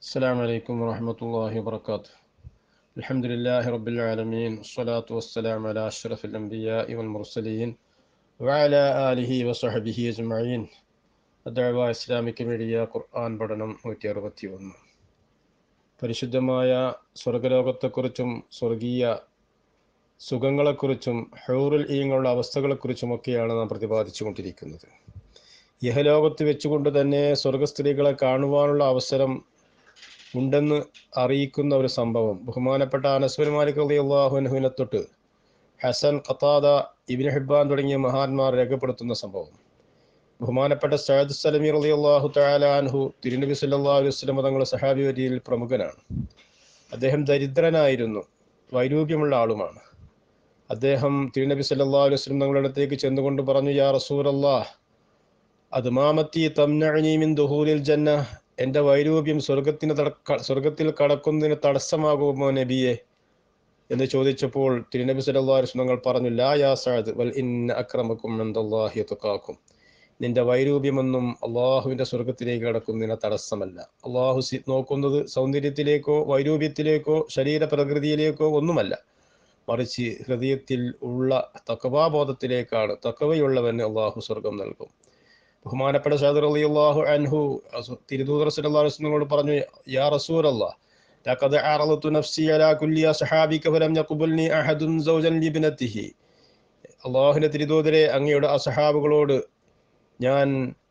السلام عليكم ورحمة الله وبركاته الحمد لله رب العالمين والصلاة والسلام على أشرف الأنبياء والمرسلين وعلى آله وصحبه أجمعين الدعوة Islamic media ഖുർആൻ പഠനം നൂറ്റി അറുപത്തി ഒന്ന് പരിശുദ്ധമായ സ്വർഗലോകത്തെക്കുറിച്ചും സ്വർഗീയ സുഖങ്ങളെക്കുറിച്ചും ഹൗറുൽ ഈങ്ങളുടെ അവസ്ഥകളെക്കുറിച്ചുമൊക്കെയാണ് നാം പ്രതിപാദിച്ചു കൊണ്ടിരിക്കുന്നത് ഇഹലോകത്ത് വെച്ചുകൊണ്ട് തന്നെ സ്വർഗസ്ത്രീകളെ കാണുവാനുള്ള അവസരം ഉണ്ടെന്ന് അറിയിക്കുന്ന ഒരു സംഭവം ബഹുമാനപ്പെട്ട അനസ്ബിൻ മാലിക് അലി അള്ളാഹുനഹുവിനെ തൊട്ട് ഹസൻ ഖത്താദ ഇബിൻ ഹിബാൻ തുടങ്ങിയ മഹാന്മാർ രേഖപ്പെടുത്തുന്ന സംഭവം ബഹുമാനപ്പെട്ട സയദ് സലമീർ അലി അള്ളാഹു തലാൻഹു തിരുനബി സല്ലാ അലൈഹി വസ്ലം തങ്ങളുടെ സഹാബി വരിയിൽ പ്രമുഖനാണ് അദ്ദേഹം ദരിദ്രനായിരുന്നു വൈരൂപ്യമുള്ള ആളുമാണ് അദ്ദേഹം തിരുനബി സല്ലാ അലൈഹി വസ്ലം തങ്ങളുടെ അടുത്തേക്ക് ചെന്നുകൊണ്ട് പറഞ്ഞു യാ റസൂർ അള്ളാഹ് അത് മാമത്തി തംനഅനീമിൻ ദുഹൂലിൽ ജന്ന എൻ്റെ വൈരൂപ്യം സ്വർഗത്തിന് തടക്ക സ്വർഗത്തിൽ കടക്കുന്നതിന് തടസ്സമാകുമോ നബിയെ എന്ന് ചോദിച്ചപ്പോൾ തിരുനബി സല്ലല്ലാഹു അലൈഹി വസല്ലം പറഞ്ഞു ലാ യാ സഅദ് വൽ ഇന്ന അക്രമക്കും ഇൻദല്ലാഹി യത്ഖാക്കും നിന്റെ വൈരൂപ്യമൊന്നും അള്ളാഹുവിൻ്റെ സ്വർഗത്തിലേക്ക് കടക്കുന്നതിന് തടസ്സമല്ല അള്ളാഹു സി നോക്കുന്നത് സൗന്ദര്യത്തിലേക്കോ വൈരൂപ്യത്തിലേക്കോ ശരീര പ്രകൃതിയിലേക്കോ ഒന്നുമല്ല മറിച്ച് ഹൃദയത്തിൽ ഉള്ള തക്കവാബോധത്തിലേക്കാണ് തക്കവയുള്ളവന് അള്ളാഹു സ്വർഗം നൽകും ബഹുമാനപ്പെട്ട ഷാദർ അലി അള്ളാഹു അൻഹു തിരുദൂതർ സല്ലാസ്ലങ്ങളോട് പറഞ്ഞു യാ റസൂർ അള്ളാഹ് لقد عرضت نفسي على كل أصحابك فلم يقبلني أحد زوجا لابنته അള്ളാഹുവിൻ്റെ തിരുദൂതരെ അങ്ങയുടെ അസഹാബുകളോട് ഞാൻ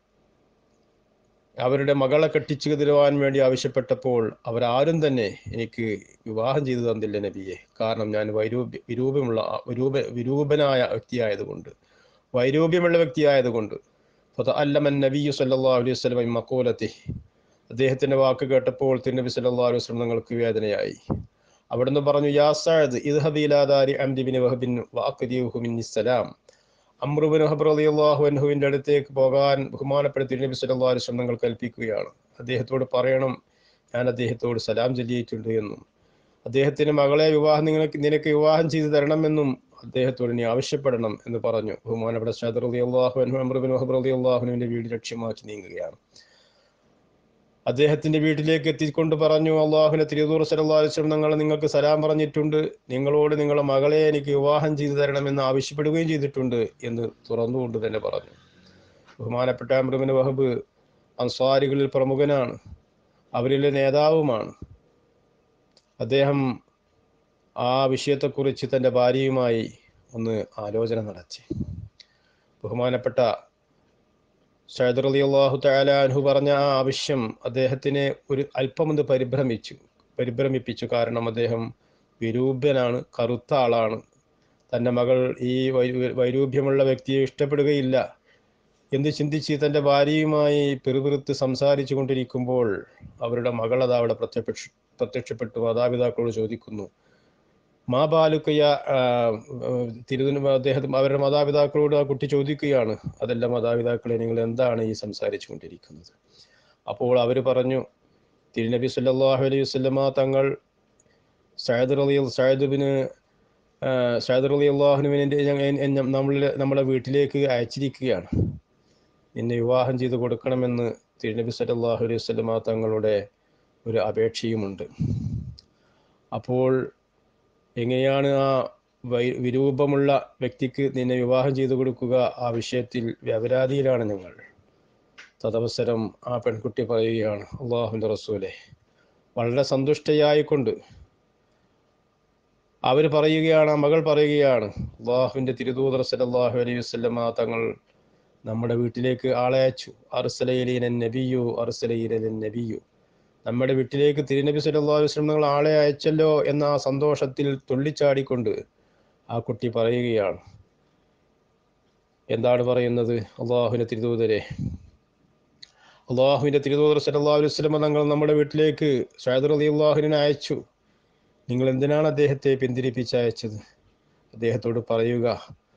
അവരുടെ മകളെ കെട്ടിച്ചു തരുവാൻ വേണ്ടി ആവശ്യപ്പെട്ടപ്പോൾ അവരാരും തന്നെ എനിക്ക് വിവാഹം ചെയ്തു തന്നില്ല നബിയെ കാരണം ഞാൻ വൈരൂപ്യ വിരൂപമുള്ള വിരൂപ വിരൂപനായ വ്യക്തിയായതുകൊണ്ട് വൈരൂപ്യമുള്ള വ്യക്തിയായതുകൊണ്ട് ഫതഅല്ലമൻ നബിയു സല്ലല്ലാഹു അലൈഹി വസല്ലം മഖൂലത്തി അദ്ദേഹത്തിന്റെ വാക്ക് കേട്ടപ്പോൾ തിരുനബി സല്ലല്ലാഹു അലൈഹി വസല്ലം തങ്ങൾക്ക് വേദനയായി അവിടുന്ന് പറഞ്ഞു യാ സഅദ് ഇദ്ഹബ് ഇലാ ദാരി അംരി ബിൻ വഹബിൻ വഅഖദിഹു മിന്നി സലാം അംറു ബിൻ വഹബ് റളിയല്ലാഹു അൻഹുവിന്റെ അടുത്തേക്ക് പോകാൻ ബഹുമാനപ്പെട്ട തിരുനബി സല്ലല്ലാഹു അലൈഹി വസല്ലം തങ്ങൾ കൽപ്പിക്കുകയാണ് അദ്ദേഹത്തോട് പറയണം ഞാൻ അദ്ദേഹത്തോട് സലാം ചൊല്ലിയിട്ടുണ്ട് എന്നും അദ്ദേഹത്തിന് മകളെ വിവാഹം നിങ്ങൾക്ക് നിനക്ക് വിവാഹം ചെയ്തു തരണമെന്നും അദ്ദേഹത്തോട് നീ ആവശ്യപ്പെടണം എന്ന് പറഞ്ഞു ബഹുമാനപ്പെട്ട ഷാദർ അലി അള്ളാഹു അൻഹുബിൻ വഹബ് അലി അള്ളാഹുവിന്റെ വീട് ലക്ഷ്യമാക്കി നീങ്ങുകയാണ് അദ്ദേഹത്തിന്റെ വീട്ടിലേക്ക് എത്തിക്കൊണ്ട് പറഞ്ഞു അള്ളാഹുവിന്റെ തിരുവൂർ സലഹുലം ഞങ്ങൾ നിങ്ങൾക്ക് സലാം പറഞ്ഞിട്ടുണ്ട് നിങ്ങളോട് നിങ്ങളുടെ മകളെ എനിക്ക് വിവാഹം ചെയ്തു തരണമെന്ന് ആവശ്യപ്പെടുകയും ചെയ്തിട്ടുണ്ട് എന്ന് തുറന്നുകൊണ്ട് തന്നെ പറഞ്ഞു ബഹുമാനപ്പെട്ട അമൃബിൻ വഹബ് അൻസാരികളിൽ പ്രമുഖനാണ് അവരിലെ നേതാവുമാണ് അദ്ദേഹം ആ വിഷയത്തെക്കുറിച്ച് തൻ്റെ ഭാര്യയുമായി ഒന്ന് ആലോചന നടത്തി ബഹുമാനപ്പെട്ട സൈദർ അലി അള്ളാഹു തലാൻഹു പറഞ്ഞ ആ ആവശ്യം അദ്ദേഹത്തിനെ ഒരു അല്പമൊന്ന് പരിഭ്രമിച്ചു പരിഭ്രമിപ്പിച്ചു കാരണം അദ്ദേഹം വിരൂപ്യനാണ് കറുത്ത ആളാണ് തൻ്റെ മകൾ ഈ വൈരൂപ്യമുള്ള വ്യക്തിയെ ഇഷ്ടപ്പെടുകയില്ല എന്ന് ചിന്തിച്ച് തൻ്റെ ഭാര്യയുമായി പെറുപിറുത്ത് സംസാരിച്ചു കൊണ്ടിരിക്കുമ്പോൾ അവരുടെ മകൾ അത് അവിടെ പ്രത്യക്ഷ പ്രത്യക്ഷപ്പെട്ടു മാതാപിതാക്കളോട് ചോദിക്കുന്നു മാ ബാലുക്കയ തിരുവന അദ്ദേഹം അവരുടെ മാതാപിതാക്കളോട് ആ കുട്ടി ചോദിക്കുകയാണ് അതല്ല മാതാപിതാക്കളെ നിങ്ങൾ എന്താണ് ഈ സംസാരിച്ചു കൊണ്ടിരിക്കുന്നത് അപ്പോൾ അവർ പറഞ്ഞു തിരുനബി സല്ലാഹു അലൈഹി വസ്ലമ തങ്ങൾ സയദ് അലി സയദുബിന് സയദ് അലി അള്ളാഹുനുവിനെ നമ്മളെ നമ്മളെ വീട്ടിലേക്ക് അയച്ചിരിക്കുകയാണ് നിന്നെ വിവാഹം ചെയ്ത് കൊടുക്കണമെന്ന് തിരുനബി സല്ലാഹു അലൈഹി വസ്ലമ തങ്ങളുടെ ഒരു അപേക്ഷയുമുണ്ട് അപ്പോൾ എങ്ങനെയാണ് ആ വൈ വിരൂപമുള്ള വ്യക്തിക്ക് നിന്നെ വിവാഹം ചെയ്തു കൊടുക്കുക ആ വിഷയത്തിൽ വ്യപരാധിയിലാണ് ഞങ്ങൾ തദവസരം ആ പെൺകുട്ടി പറയുകയാണ് അള്ളാഹുൻ്റെ റസൂലെ വളരെ സന്തുഷ്ടയായിക്കൊണ്ട് അവർ പറയുകയാണ് ആ മകൾ പറയുകയാണ് അള്ളാഹുവിൻ്റെ തിരുദൂതർ സലാഹു അലൈഹി വസ്ലമ തങ്ങൾ നമ്മുടെ വീട്ടിലേക്ക് ആളെ അയച്ചു അർസലയിലീനൻ നബിയു അർസലയിലൻ നബിയു നമ്മുടെ വീട്ടിലേക്ക് തിരുനബി സല്ലല്ലാഹു അലൈഹി വസല്ലം നിങ്ങൾ ആളെ അയച്ചല്ലോ എന്ന ആ സന്തോഷത്തിൽ തുള്ളിച്ചാടിക്കൊണ്ട് ആ കുട്ടി പറയുകയാണ് എന്താണ് പറയുന്നത് അള്ളാഹുവിൻ്റെ തിരുദൂതരെ അള്ളാഹുവിൻ്റെ തിരുദൂതർ സല്ലല്ലാഹു അലൈഹി വസല്ലം തങ്ങൾ നമ്മുടെ വീട്ടിലേക്ക് ഷാദർ അലി അള്ളാഹുവിനെ അയച്ചു നിങ്ങൾ എന്തിനാണ് അദ്ദേഹത്തെ പിന്തിരിപ്പിച്ച് അയച്ചത് അദ്ദേഹത്തോട് പറയുക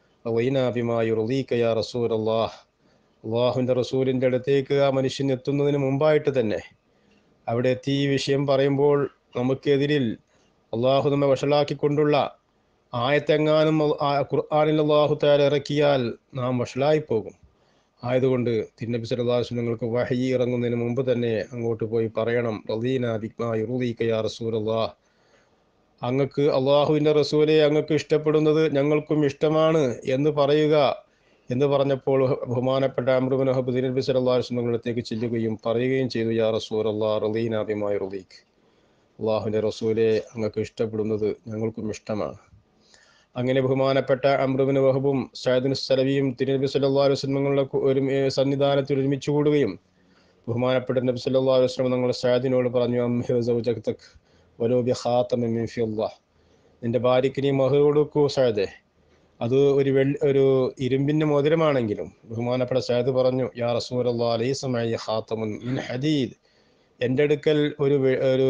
യാ റസൂൽ അള്ളാഹ് അള്ളാഹുവിൻ്റെ റസൂലിൻ്റെ അടുത്തേക്ക് ആ മനുഷ്യൻ എത്തുന്നതിന് മുമ്പായിട്ട് തന്നെ അവിടെ എത്തി ഈ വിഷയം പറയുമ്പോൾ നമുക്കെതിരിൽ അള്ളാഹു നമ്മെ വഷളാക്കിക്കൊണ്ടുള്ള ആയത്തെങ്ങാനും ഖുർആാനിൽ അള്ളാഹു താല ഇറക്കിയാൽ നാം വഷളായി പോകും ആയതുകൊണ്ട് തിരുനബി സല്ലാസ് നിങ്ങൾക്ക് വഹയി ഇറങ്ങുന്നതിന് മുമ്പ് തന്നെ അങ്ങോട്ട് പോയി പറയണം റദീന ബിക്മാ യുറീക യാ റസൂലല്ലാഹ് അങ്ങക്ക് അള്ളാഹുവിൻ്റെ റസൂലെ അങ്ങക്ക് ഇഷ്ടപ്പെടുന്നത് ഞങ്ങൾക്കും ഇഷ്ടമാണ് എന്ന് പറയുക എന്ന് പറഞ്ഞപ്പോൾ ബഹുമാനപ്പെട്ട അമ്രുബിൻ ഹബ് തിരുനബി സല്ലാസ് നിങ്ങളത്തേക്ക് ചെല്ലുകയും പറയുകയും ചെയ്തു യാ റസൂൽ അള്ളാഹ് റദീന ബിമാ യുറീഖ് അള്ളാഹുവിൻ്റെ റസൂലെ അങ്ങക്ക് ഇഷ്ടപ്പെടുന്നത് ഞങ്ങൾക്കും ഇഷ്ടമാണ് അങ്ങനെ ബഹുമാനപ്പെട്ട അമ്രുബിൻ വഹബും സയദിൻ സലവിയും തിരുനബി സല്ലാ വസ്ലമങ്ങളുടെ ഒരു സന്നിധാനത്തിൽ ഒരുമിച്ച് കൂടുകയും ബഹുമാനപ്പെട്ട നബി സല്ലാ വസ്ലം നിങ്ങൾ സയദിനോട് പറഞ്ഞു അംഹിറക്ക് വലോബി ഖാത്തമിഫിയുള്ള നിന്റെ ഭാര്യയ്ക്ക് നീ മഹർ കൊടുക്കൂ സയദെ അത് ഒരു വെള്ളി ഒരു ഇരുമ്പിൻ്റെ മോതിരമാണെങ്കിലും ബഹുമാനപ്പെട്ട സയദ് പറഞ്ഞു യാ റസൂൽ അലൈസമായി ഖാത്തമുൻ മിൻ ഹദീദ് എൻ്റെ അടുക്കൽ ഒരു ഒരു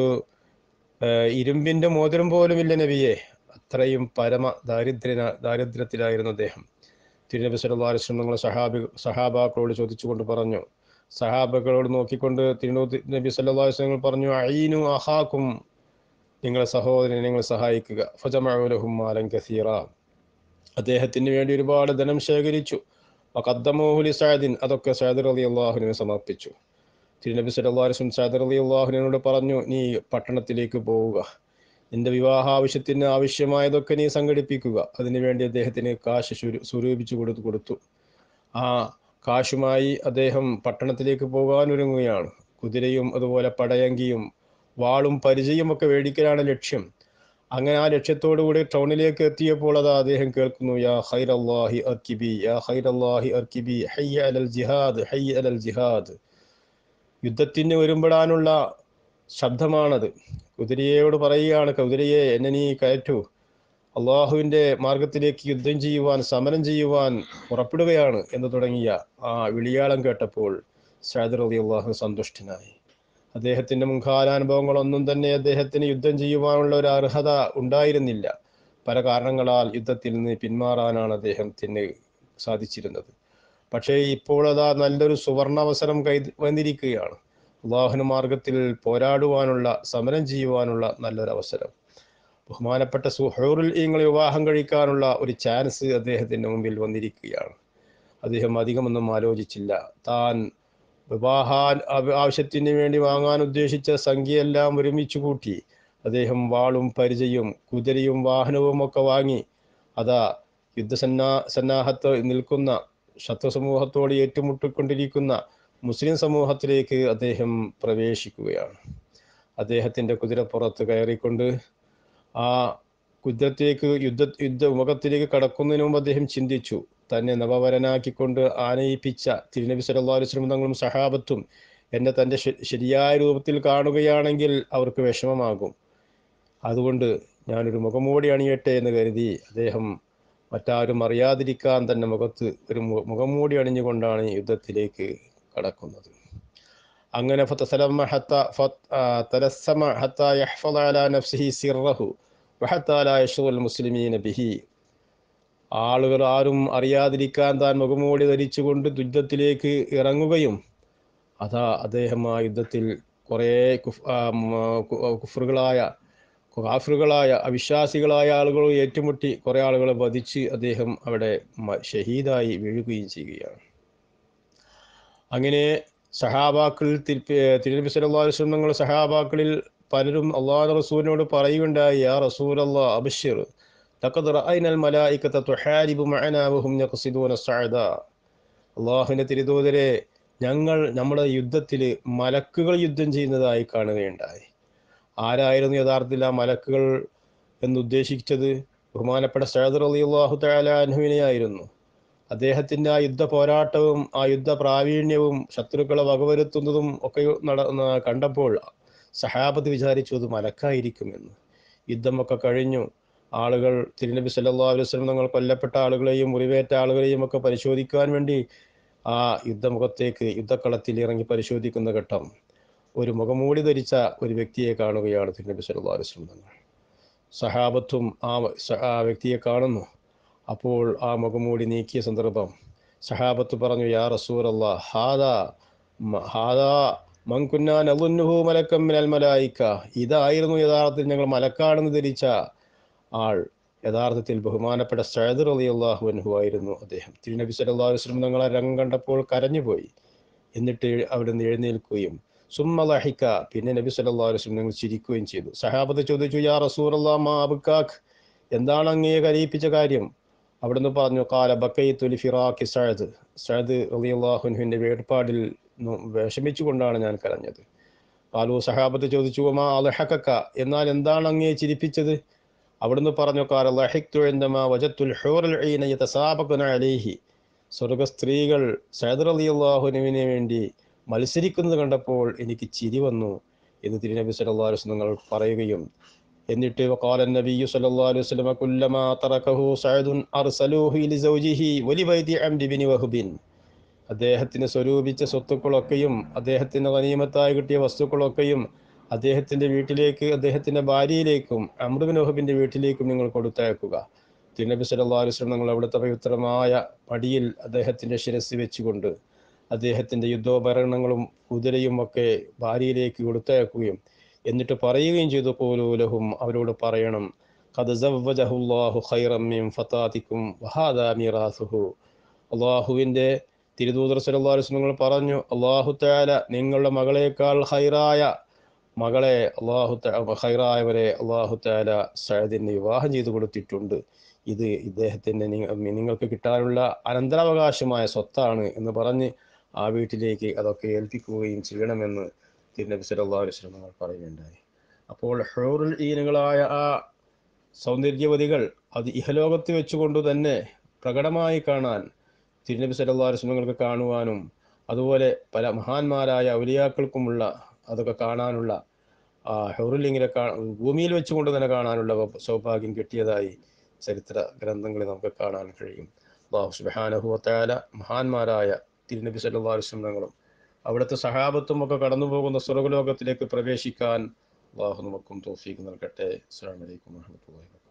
ഇരുമ്പിൻ്റെ മോതിരം പോലുമില്ല നബിയെ അത്രയും പരമ ദാരിദ്ര്യ ദാരിദ്ര്യത്തിലായിരുന്നു അദ്ദേഹം തിരുനബി സല്ലല്ലാഹു അലൈഹി വസല്ലം നിങ്ങൾ സഹാബി സഹാബാക്കളോട് ചോദിച്ചുകൊണ്ട് പറഞ്ഞു സഹാബകളോട് നോക്കിക്കൊണ്ട് തിരുനബി നബി സല്ലല്ലാഹു അലൈഹി വസല്ലം പറഞ്ഞു അഈനു അഹാക്കും നിങ്ങളെ സഹോദരനെ നിങ്ങൾ സഹായിക്കുക ഫജമഅലഹും മാലൻ കസീറ അദ്ദേഹത്തിന് വേണ്ടി ഒരുപാട് ധനം ശേഖരിച്ചു വഖദ്ദമൂഹു സഅദിൻ അതൊക്കെ സഅദ് റളിയല്ലാഹുവിനെ സമർപ്പിച്ചു തിരുനബി സല്ലല്ലാഹു അലൈഹി വസല്ലം സഅദ് റളിയല്ലാഹുവിനോട് പറഞ്ഞു നീ പട്ടണത്തിലേക്ക് പോവുക നിന്റെ വിവാഹ ആവശ്യത്തിന് ആവശ്യമായതൊക്കെ നീ സംഘടിപ്പിക്കുക അതിനുവേണ്ടി അദ്ദേഹത്തിന് കാശ് സ്വരൂപിച്ചു കൊടുത്തു കൊടുത്തു ആ കാശുമായി അദ്ദേഹം പട്ടണത്തിലേക്ക് പോകാൻ ഒരുങ്ങുകയാണ് കുതിരയും അതുപോലെ പടയങ്കിയും വാളും പരിചയം ഒക്കെ മേടിക്കലാണ് ലക്ഷ്യം അങ്ങനെ ആ ലക്ഷ്യത്തോടു കൂടി ടൗണിലേക്ക് എത്തിയപ്പോൾ അത് അദ്ദേഹം കേൾക്കുന്നു യാ ഹൈർ അള്ളാഹി അർക്കിബി യാ ഹൈർ അള്ളാഹി അർക്കിബി ഹയ്യ അലൽ ജിഹാദ് ഹയ്യ അലൽ ജിഹാദ് യുദ്ധത്തിന് ഒരുമ്പെടാനുള്ള ശബ്ദമാണത് കുതിരയോട് പറയുകയാണ് കുതിരയെ എന്നെ നീ കയറ്റൂ അള്ളാഹുവിൻ്റെ മാർഗത്തിലേക്ക് യുദ്ധം ചെയ്യുവാൻ സമരം ചെയ്യുവാൻ പുറപ്പെടുകയാണ് എന്ന് തുടങ്ങിയ ആ വിളിയാളം കേട്ടപ്പോൾ സൈദർ അലി അള്ളാഹു സന്തുഷ്ടനായി അദ്ദേഹത്തിൻ്റെ മുഖാലാനുഭവങ്ങളൊന്നും തന്നെ അദ്ദേഹത്തിന് യുദ്ധം ചെയ്യുവാനുള്ള ഒരു അർഹത ഉണ്ടായിരുന്നില്ല പല കാരണങ്ങളാൽ യുദ്ധത്തിൽ നിന്ന് പിന്മാറാനാണ് അദ്ദേഹത്തിന് സാധിച്ചിരുന്നത് പക്ഷേ ഇപ്പോൾ അതാ നല്ലൊരു സുവർണാവസരം കൈ വന്നിരിക്കുകയാണ് അള്ളാഹുന മാർഗത്തിൽ പോരാടുവാനുള്ള സമരം ചെയ്യുവാനുള്ള നല്ലൊരു അവസരം ബഹുമാനപ്പെട്ട സുഹൂറുൽ ഈങ്ങളെ വിവാഹം കഴിക്കാനുള്ള ഒരു ചാൻസ് അദ്ദേഹത്തിൻ്റെ മുമ്പിൽ വന്നിരിക്കുകയാണ് അദ്ദേഹം അധികമൊന്നും ആലോചിച്ചില്ല താൻ വിവാഹ ആവശ്യത്തിന് വേണ്ടി വാങ്ങാൻ ഉദ്ദേശിച്ച സംഖ്യയെല്ലാം ഒരുമിച്ച് കൂട്ടി അദ്ദേഹം വാളും പരിചയും കുതിരയും വാഹനവും ഒക്കെ വാങ്ങി അതാ യുദ്ധസന്നാ സന്നാഹത്ത് നിൽക്കുന്ന ശത്രു സമൂഹത്തോട് ഏറ്റുമുട്ടിക്കൊണ്ടിരിക്കുന്ന മുസ്ലിം സമൂഹത്തിലേക്ക് അദ്ദേഹം പ്രവേശിക്കുകയാണ് അദ്ദേഹത്തിൻ്റെ കുതിരപ്പുറത്ത് കയറിക്കൊണ്ട് ആ കുതിരത്തേക്ക് യുദ്ധ യുദ്ധ മുഖത്തിലേക്ക് കടക്കുന്നതിന് മുമ്പ് അദ്ദേഹം ചിന്തിച്ചു തന്നെ നവവരനാക്കിക്കൊണ്ട് ആനയിപ്പിച്ച തിരുനബി സല്ലല്ലാഹു അലൈഹി വസല്ലം തങ്ങളും സഹാബത്തും എന്നെ തൻ്റെ ശരിയായ രൂപത്തിൽ കാണുകയാണെങ്കിൽ അവർക്ക് വിഷമമാകും അതുകൊണ്ട് ഞാനൊരു മുഖംമൂടി അണിയട്ടെ എന്ന് കരുതി അദ്ദേഹം മറ്റാരും അറിയാതിരിക്കാൻ തന്നെ മുഖത്ത് ഒരു മുഖംമൂടി അണിഞ്ഞുകൊണ്ടാണ് യുദ്ധത്തിലേക്ക് കടക്കുന്നത് അങ്ങനെ ബിഹി ആളുകൾ ആരും അറിയാതിരിക്കാൻ താൻ മുഖംമൂടി ധരിച്ചുകൊണ്ട് യുദ്ധത്തിലേക്ക് ഇറങ്ങുകയും അതാ അദ്ദേഹം ആ യുദ്ധത്തിൽ കുറേ കുഫറുകളായ കാഫറുകളായ അവിശ്വാസികളായ ആളുകൾ ഏറ്റുമുട്ടി കുറേ ആളുകളെ വധിച്ച് അദ്ദേഹം അവിടെ ഷഹീദായി വീഴുകയും ചെയ്യുകയാണ് അങ്ങനെ സഹാബാക്കളിൽ തിരുനബി സല്ലല്ലാഹു അലൈഹി വസല്ലം തങ്ങൾ സഹാബാക്കളിൽ പലരും അള്ളാഹു റസൂലിനോട് പറയുകയുണ്ടായി യാ റസൂൽ അള്ളാഹ് അബഷിർ ലഖദ് റഅയ്നൽ മലായികത തുഹാരിബു മഅനാ വഹും യഖ്സിദൂന സഅദ അള്ളാഹുവിൻ്റെ തിരുദൂതരെ ഞങ്ങൾ നമ്മുടെ യുദ്ധത്തിൽ മലക്കുകൾ യുദ്ധം ചെയ്യുന്നതായി കാണുകയുണ്ടായി ആരായിരുന്നു യഥാർത്ഥത്തിൽ ആ മലക്കുകൾ എന്നുദ്ദേശിച്ചത് ബഹുമാനപ്പെട്ട സൈദർ അലി അള്ളാഹു തലാൻഹുവിനെയായിരുന്നു അദ്ദേഹത്തിൻ്റെ ആ യുദ്ധ പോരാട്ടവും ആ യുദ്ധ പ്രാവീണ്യവും ശത്രുക്കളെ വകവരുത്തുന്നതും ഒക്കെ നട കണ്ടപ്പോൾ സഹാബത്ത് വിചാരിച്ചു അത് മലക്കായിരിക്കുമെന്ന് യുദ്ധമൊക്കെ കഴിഞ്ഞു ആളുകൾ തിരുനബി സല്ലല്ലാഹു അലൈഹി വസല്ലം തങ്ങൾ കൊല്ലപ്പെട്ട ആളുകളെയും മുറിവേറ്റ ആളുകളെയും ഒക്കെ പരിശോധിക്കാൻ വേണ്ടി ആ യുദ്ധമുഖത്തേക്ക് യുദ്ധക്കളത്തിൽ ഇറങ്ങി പരിശോധിക്കുന്ന ഘട്ടം ഒരു മുഖമൂടി ധരിച്ച ഒരു വ്യക്തിയെ കാണുകയാണ് തിരുനബി സല്ലല്ലാഹു അലൈഹി വസല്ലം തങ്ങൾ സഹാബത്തും ആ ആ വ്യക്തിയെ കാണുന്നു അപ്പോൾ ആ മുഖമൂടി നീക്കിയ സന്ദർഭം സഹാബത്ത് പറഞ്ഞു യാ റസൂലല്ലാ ഹാദാ ഹാദാ മങ്കുന്ന നലുന്നുഹു മലക്കം മിനൽ മലായിക്ക ഇതായിരുന്നു യഥാർത്ഥത്തിൽ ഞങ്ങൾ മലക്കാണെന്ന് ധരിച്ച ആൾ യഥാർത്ഥത്തിൽ ബഹുമാനപ്പെട്ട സയദ് അലി അള്ളാഹു അൻഹു ആയിരുന്നു അദ്ദേഹം തിരുനബി സല്ലല്ലാഹു അലൈഹി വസല്ലം തങ്ങളെ രംഗം കണ്ടപ്പോൾ കരഞ്ഞുപോയി എന്നിട്ട് അവിടെ നിന്ന് എഴുന്നേൽക്കുകയും സുമ്മ ലഹിക്ക പിന്നെ നബി സല്ലല്ലാഹു അലൈഹി വസല്ലം തങ്ങൾ ചിരിക്കുകയും ചെയ്തു സഹാബത്ത് ചോദിച്ചു യാ റസൂലല്ലാഹ് മാ അബ്കാഖ് എന്താണ് അങ്ങയെ കരയിപ്പിച്ച കാര്യം അവിടുന്ന് പറഞ്ഞു കാല ബക്കൈത്തുലി ഫിറാഖി സഅദ് സഅദ് റളിയല്ലാഹുവിന്റെ വേർപാടിൽ ന്നു- വിഷമിച്ചുകൊണ്ടാണ് ഞാൻ കരഞ്ഞത് കാലു സഹാബത്ത് ചോദിച്ചു മാ അലഹക്ക എന്നാൽ എന്താണ് അങ്ങയെ ചിരിപ്പിച്ചത് അവിടുന്ന് പറഞ്ഞു കാല ലഹിക്തു ഇൻദമാ വജത്തുൽ ഹൂറൽ ഐന യതസാബഖുന അലൈഹി സ്വർഗ സ്ത്രീകൾ സഅദ് റളിയല്ലാഹുവിനെ വേണ്ടി മത്സരിക്കുന്നത് കണ്ടപ്പോൾ എനിക്ക് ചിരി വന്നു എന്ന് തിരുനബി സല്ലല്ലാഹു അലൈഹി വസല്ലം തങ്ങൾ പറയുകയും എന്നിട്ട് وقال النبي صلى الله عليه وسلم كلما تركه سعد أرسلوه لزوجه ولبيت عمرو بن وهب അദ്ദേഹത്തിന് സ്വരൂപിച്ച സ്വത്തുക്കളൊക്കെയും അദ്ദേഹത്തിന് ഗനീമത്തായി കിട്ടിയ വസ്തുക്കളൊക്കെയും അദ്ദേഹത്തിന്റെ വീട്ടിലേക്ക് അദ്ദേഹത്തിന്റെ ഭാര്യയിലേക്കും അമൃബിൻ വഹബിന്റെ വീട്ടിലേക്കും നിങ്ങൾ കൊടുത്തയക്കുക തിരുനബി സല്ലല്ലാഹു അലൈഹി വസല്ലം നിങ്ങൾ അവിടുത്തെ പവിത്രമായ പടിയിൽ അദ്ദേഹത്തിന്റെ ശിരസ് വെച്ചുകൊണ്ട് അദ്ദേഹത്തിന്റെ യുദ്ധോപകരണങ്ങളും കുതിരയും ഒക്കെ ഭാര്യയിലേക്ക് കൊടുത്തയക്കുകയും എന്നിട്ട് പറയുകയും ചെയ്തു പോലൂലഹും അവരോട് പറയണം ഖദ് സവ്വജഹുല്ലാഹു ഖൈറം മിൻ ഫതാതിക്കും വഹാദാ മീറാസുഹു അള്ളാഹുവിൻ്റെ തിരുദൂതർ സല്ലല്ലാഹു അലൈഹി വസല്ലം പറഞ്ഞു അള്ളാഹു തആല നിങ്ങളുടെ മകളേക്കാൾ ഹൈറായ മകളെ അള്ളാഹു തആ- ഹൈറായവരെ അള്ളാഹു തആല സഅദിന് വിവാഹം ചെയ്തു കൊടുത്തിട്ടുണ്ട് ഇത് ഇദ്ദേഹത്തിന് നിങ്ങ- നിങ്ങൾക്ക് കിട്ടാനുള്ള അനന്തരാവകാശമായ സ്വത്താണ് എന്ന് പറഞ്ഞ് ആ വീട്ടിലേക്ക് അതൊക്കെ ഏൽപ്പിക്കുകയും ചെയ്യണമെന്ന് തിരുനബി സല്ലല്ലാഹു അലൈഹി വസല്ലം തങ്ങൾ പറയുകയുണ്ടായി അപ്പോൾ ഹൂറുൽ ഈനുകളായ ആ സൗന്ദര്യവതികൾ അത് ഇഹലോകത്ത് വെച്ചുകൊണ്ട് തന്നെ പ്രകടമായി കാണാൻ തിരുനബി സല്ലല്ലാഹു അലൈഹി വസല്ലം തങ്ങൾക്ക് കാണുവാനും അതുപോലെ പല മഹാന്മാരായ ഔലിയാക്കൾക്കുമുള്ള അതൊക്കെ കാണാനുള്ള ആ ഹൗറുലിങ്ങിനെ കാ ഭൂമിയിൽ വെച്ചുകൊണ്ട് തന്നെ കാണാനുള്ള വ- സൗഭാഗ്യം കിട്ടിയതായി ചരിത്ര ഗ്രന്ഥങ്ങളിൽ നമുക്ക് കാണാൻ കഴിയും അള്ളാഹു സുബ്ഹാനഹു വതആല മഹാന്മാരായ തിരുനബി സല്ലല്ലാഹു അലൈഹി വസല്ലം തങ്ങളും അവിടുത്തെ സഹാബത്തും ഒക്കെ കടന്നു പോകുന്ന സ്വർഗ്ഗലോകത്തിലേക്ക് പ്രവേശിക്കാൻ അള്ളാഹു നമുക്കും തോഫീക്ക് നൽകട്ടെ അസ്സലാമു അലൈക്കും വറഹ്മത്തുള്ളാഹി വബറകാതുഹു